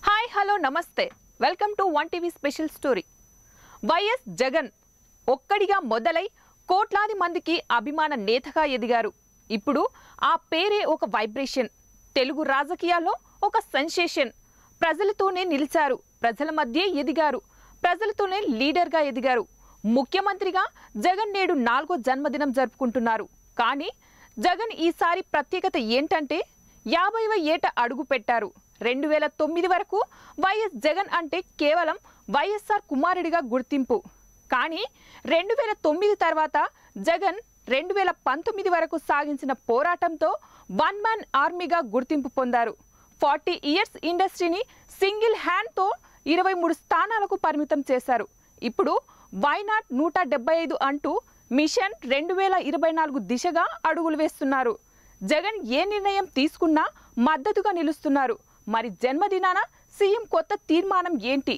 hi hello నమస్తే welcome to one TV special story YS Jagan ఒక్కడిగా మొదలై కోట్లాది మందికి అభిమాన నేతగా ఎదిగారు ఇప్పుడు ఆ పేరే ఒక వైబ్రేషన్ తెలుగు రాజకీయాల్లో ఒక సెన్సేషన్ ప్రజలతోనే నిలిచారు ప్రజల మధ్య ఎదిగారు ప్రజలతోనే లీడర్గా ఎదిగారు ముఖ్యమంత్రిగా జగన్ నేడు నాలుగో జన్మదినం జరుపుకుంటున్నారు కానీ జగన్ ఈసారి ప్రత్యేకత ఏంటంటే యాభైవ ఏట అడుగు పెట్టారు రెండు వేల తొమ్మిది వరకు వైఎస్ జగన్ అంటే కేవలం వైఎస్ఆర్ కుమారుడిగా గుర్తింపు కానీ రెండు వేల తొమ్మిది తర్వాత జగన్ రెండు వేల పంతొమ్మిది వరకు సాగించిన పోరాటంతో వన్ మ్యాన్ ఆర్మీగా గుర్తింపు పొందారు ఫార్టీ ఇయర్స్ ఇండస్ట్రీని సింగిల్ హ్యాండ్తో ఇరవై మూడు స్థానాలకు పరిమితం చేశారు ఇప్పుడు వైనాట్ నూట డెబ్బై ఐదు అంటూ మిషన్ రెండు వేల ఇరవై నాలుగు దిశగా అడుగులు వేస్తున్నారు జగన్ ఏ నిర్ణయం తీసుకున్నా మద్దతుగా నిలుస్తున్నారు మరి జన్మదినాన సీఎం కొత్త తీర్మానం ఏంటి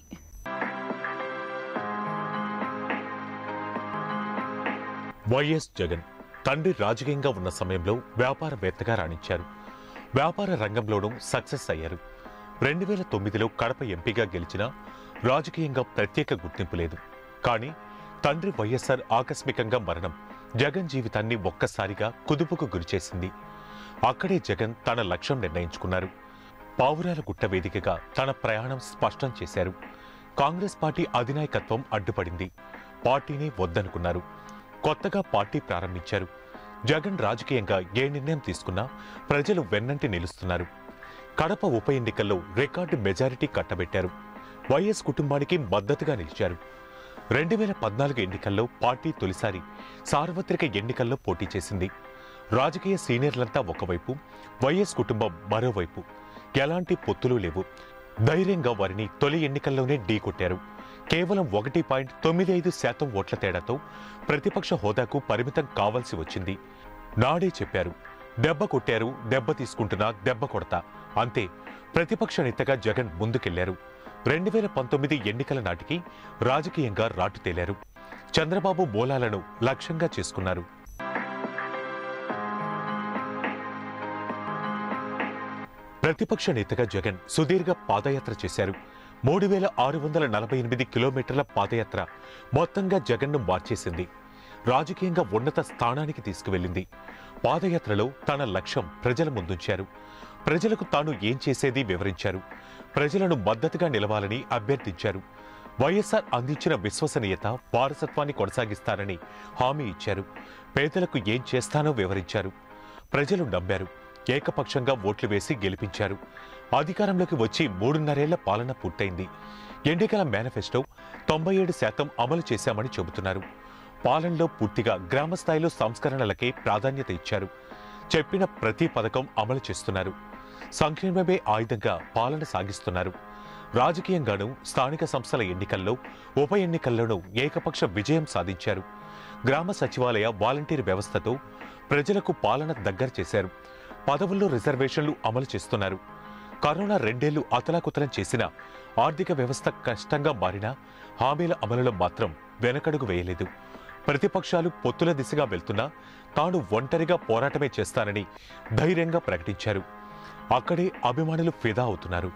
వైఎస్ జగన్ తండ్రి రాజకీయంగా ఉన్న సమయంలో వ్యాపారవేత్తగా రాణించారు వ్యాపార రంగంలోనూ సక్సెస్ అయ్యారు రెండు వేల తొమ్మిదిలో కడప ఎంపీగా గెలిచిన రాజకీయంగా ప్రత్యేక గుర్తింపు లేదు కానీ తండ్రి వైఎస్ఆర్ ఆకస్మికంగా మరణం జగన్ జీవితాన్ని ఒక్కసారిగా కుదుపుకు గురిచేసింది అక్కడే జగన్ తన లక్ష్యం నిర్ణయించుకున్నారు పావురాల గుట్ట వేదికగా తన ప్రయాణం స్పష్టం చేశారు కాంగ్రెస్ పార్టీ అధినాయకత్వం అడ్డుపడింది పార్టీని వద్దనుకున్నారు కొత్తగా పార్టీ ప్రారంభించారు జగన్ రాజకీయంగా ఏ నిర్ణయం తీసుకున్నా ప్రజలు వెన్నంటి నిలుస్తున్నారు కడప ఉప ఎన్నికల్లో రికార్డు మెజారిటీ కట్టబెట్టారు వైఎస్ కుటుంబానికి మద్దతుగా నిలిచారు రెండు వేల పద్నాలుగు ఎన్నికల్లో పార్టీ తొలిసారి సార్వత్రిక ఎన్నికల్లో పోటీ చేసింది రాజకీయ సీనియర్లంతా ఒకవైపు వైఎస్ కుటుంబం మరోవైపు ఎలాంటి పొత్తులు లేవు ధైర్యంగా వారిని తొలి ఎన్నికల్లోనే ఢీకొట్టారు కేవలం ఒకటి పాయింట్ తొమ్మిది ఐదు శాతం ఓట్ల తేడాతో ప్రతిపక్ష హోదాకు పరిమితం కావాల్సి వచ్చింది నాడే చెప్పారు దెబ్బ కొట్టారు దెబ్బ తీసుకుంటున్నా దెబ్బ కొడతా అంతే ప్రతిపక్ష నేతగా జగన్ ముందుకెళ్లారు రెండు వేల పంతొమ్మిది ఎన్నికల నాటికి రాజకీయంగా రాటు తేలారు చంద్రబాబు మూలాలను లక్ష్యంగా చేసుకున్నారు ప్రతిపక్ష నేతగా జగన్ సుదీర్ఘ పాదయాత్ర చేశారు మూడు వేల ఆరు వందల నలభై ఎనిమిది కిలోమీటర్ల పాదయాత్ర మొత్తంగా జగన్ను మార్చేసింది రాజకీయంగా ఉన్నత స్థానానికి తీసుకువెళ్ళింది పాదయాత్రలో తన లక్ష్యం ప్రజల ముందుంచారు ప్రజలకు తాను ఏం చేసేది వివరించారు ప్రజలను మద్దతుగా నిలవాలని అభ్యర్థించారు వైఎస్ఆర్ అందించిన విశ్వసనీయత వారసత్వాన్ని కొనసాగిస్తారని హామీ ఇచ్చారు పేదలకు ఏం చేస్తానో వివరించారు ప్రజలు నమ్మారు ఏకపక్షంగా ఓట్లు వేసి గెలిపించారు అధికారంలోకి వచ్చి మూడున్నరేళ్ల పాలన పూర్తయింది ఎన్నికల మేనిఫెస్టో తొంభై ఏడు శాతం అమలు చేశామని చెబుతున్నారు పాలనలో పూర్తిగా గ్రామ స్థాయిలో సంస్కరణలకే ప్రాధాన్యత ఇచ్చారు చెప్పిన ప్రతి పథకం అమలు చేస్తున్నారు సంక్షేమమే ఆయుధంగా పాలన సాగిస్తున్నారు రాజకీయంగానూ స్థానిక సంస్థల ఎన్నికల్లో ఉప ఎన్నికల్లోనూ ఏకపక్ష విజయం సాధించారు గ్రామ సచివాలయ వాలంటీర్ వ్యవస్థతో ప్రజలకు పాలన దగ్గర చేశారు పదవుల్లో రిజర్వేషన్లు అమలు చేస్తున్నారు కరోనా రెండేళ్లు అతలాకుతలం చేసిన ఆర్థిక వ్యవస్థ కష్టంగా మారినా హామీల అమలులో మాత్రం వెనకడుగు వేయలేదు ప్రతిపక్షాలు పొత్తుల దిశగా వెళ్తున్నా తాను ఒంటరిగా పోరాటమే చేస్తానని ధైర్యంగా ప్రకటించారు అక్కడే అభిమానులు ఫిదా అవుతున్నారు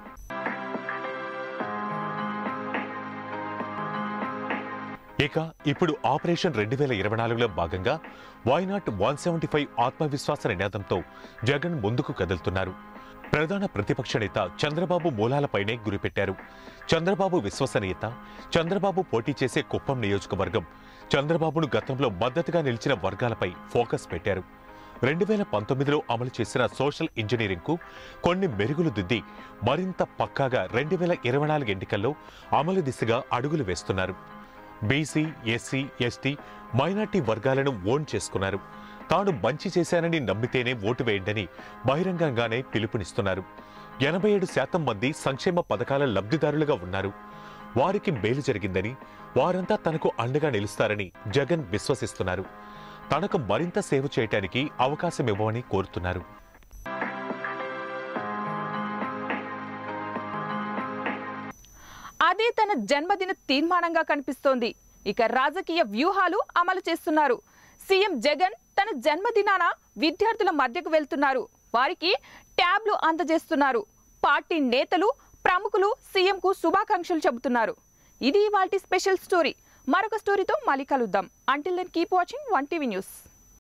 ఇక ఇప్పుడు ఆపరేషన్ రెండు వేల ఇరవై నాలుగులో భాగంగా వైనాట్ వన్ సెవెంటీ ఫైవ్ ఆత్మవిశ్వాస నినాదంతో జగన్ ముందుకు కదులుతున్నారు ప్రధాన ప్రతిపక్ష నేత చంద్రబాబు మూలాలపైనే గురిపెట్టారు చంద్రబాబు విశ్వసనీయత చంద్రబాబు పోటీ చేసే కుప్పం నియోజకవర్గం చంద్రబాబును గతంలో మద్దతుగా నిలిచిన వర్గాలపై ఫోకస్ పెట్టారు రెండు వేల పంతొమ్మిదిలో అమలు చేసిన సోషల్ ఇంజనీరింగ్కు కొన్ని మెరుగులు దిద్ది మరింత పక్కాగా రెండు వేల ఇరవై నాలుగు ఎన్నికల్లో అమలు దిశగా అడుగులు వేస్తున్నారు బీసీ ఎస్సీ ఎస్టీ మైనార్టీ వర్గాలను ఓన్ చేసుకున్నారు తాను మంచి చేశానని నమ్మితేనే ఓటు వేయండని బహిరంగంగానే పిలుపునిస్తున్నారు ఎనభై ఏడు శాతం మంది సంక్షేమ పథకాల లబ్ధిదారులుగా ఉన్నారు వారికి మేలు జరిగిందని వారంతా తనకు అండగా నిలుస్తారని జగన్ విశ్వసిస్తున్నారు తనకు మరింత సేవ చేయటానికి అవకాశం ఇవ్వమని కోరుతున్నారు అదే తన జన్మదిన తీర్మానంగా కనిపిస్తోంది ఇక రాజకీయ వ్యూహాలు అమలు చేస్తున్నారు సీఎం జగన్ తన జన్మదినాన విద్యార్థుల మధ్యకు వెళ్తున్నారు వారికి ట్యాబ్లు అందజేస్తున్నారు పార్టీ నేతలు ప్రముఖులు సీఎంకు శుభాకాంక్షలు చెబుతున్నారు ఇది వాటి స్పెషల్ స్టోరీ మరొక స్టోరీతో మళ్ళీ కలుద్దాం until then keep watching one TV news